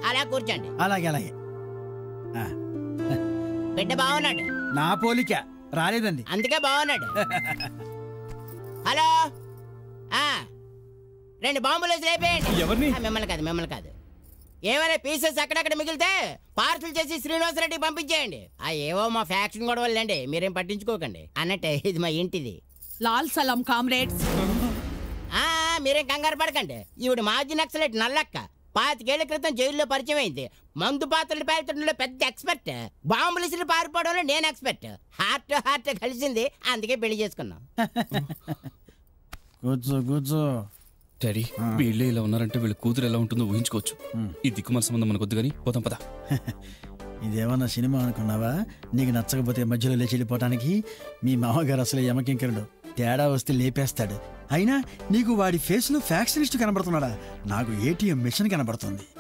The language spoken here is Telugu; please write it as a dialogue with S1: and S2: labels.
S1: అలా కూర్చోండి
S2: అలాగే అలాగే ఆ,
S1: బిడ్డ బాగున్నాడు
S2: నా పోలిక రాలేదండి
S1: అందుకే బాగున్నాడు హలో ఆ రెండు బాంబులు వేసి లేపేయండి
S3: ఎవరిని?
S1: ఆ, మిమ్మల్ని కాదు మిమ్మల్ని కాదు ఏమైనా పీసెస్ అక్కడక్కడ మిగిలితే పార్సల్ చేసి శ్రీనివాసరెడ్డి పంపించేయండి ఆ ఏవో మా ఫ్యాక్షన్ కూడా వాళ్ళండి మీరేం పట్టించుకోకండి అన్నట్టే ఇది మా ఇంటిది
S4: లాల్ సలాం కామ్రేడ్స్
S1: ఆ మీరేం కంగారు పడకండి ఈవిడ మాజీ నక్సలెట్ నల్లక్క పాతికేళ్ల క్రితం జైల్లో పరిచయం అయింది మందు పాత్రలు పేల్చడంలో పెద్ద ఎక్స్పర్ట్ బాంబులు ఇసిరి పారిపోవడంలో నేను ఎక్స్పర్ట్ హార్ట్ హార్ట్ కలిసింది అందుకే పెళ్లి చేసుకున్నాం
S2: కూర్చో కూర్చో
S3: డాడీ వీళ్ళే ఇలా ఉన్నారంటే వీళ్ళ కూతురు ఎలా ఉంటుందో ఊహించుకోవచ్చు ఈ దిక్కుమాల సంబంధం మనకొద్దు కానీ పోతాం పద
S2: ఇదేమన్నా సినిమా అనుకున్నావా నీకు నచ్చకపోతే మధ్యలో లేచి వెళ్ళిపోవటానికి మీ మామగారు అసలు యమకింకరుడు తేడా వస్తే లేపేస్తాడు అయినా నీకు వాడి ఫేస్ లో ఫ్యాక్షనిస్ట్ కనబడుతున్నాడా నాకు ఏటీఎం మిషన్ కనబడుతుంది